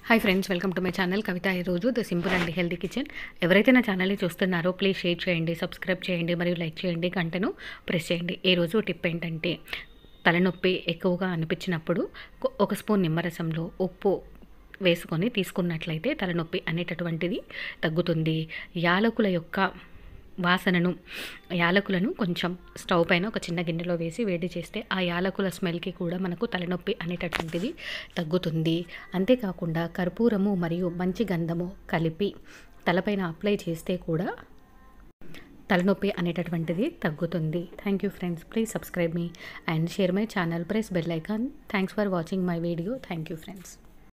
hi friends welcome to my channel Kavitha ఈరోజు the simple and healthy kitchen ఎవరైతే నా ఛానల్ని చూస్తున్నారో ప్లీజ్ షేర్ చేయండి సబ్స్క్రైబ్ చేయండి మరియు లైక్ చేయండి గంటను ప్రెస్ చేయండి ఈ రోజు టిప్ ఏంటంటే తలనొప్పి ఎక్కువగా అనిపించినప్పుడు కొ- ఒక స్పూన్ నిమ్మరసంలో ఉప్పు వేసుకొని తీసుకున్నట్లయితే తలనొప్పి అనేటటువంటిది తగ్గుతుంది యాలకుల యొక్క వాసనను యాలకులను కొంచెం స్టవ్ పైన ఒక చిన్న గిన్నెలో వేసి వేడి చేస్తే ఆ యాలకుల స్మెల్కి కూడా మనకు తలనొప్పి అనేటటువంటిది తగ్గుతుంది అంతేకాకుండా కర్పూరము మరియు మంచి గంధము కలిపి తలపైన అప్లై చేస్తే కూడా తలనొప్పి అనేటటువంటిది తగ్గుతుంది thank you friends please subscribe me and share my channel press bell icon thanks for watching my video thank you friends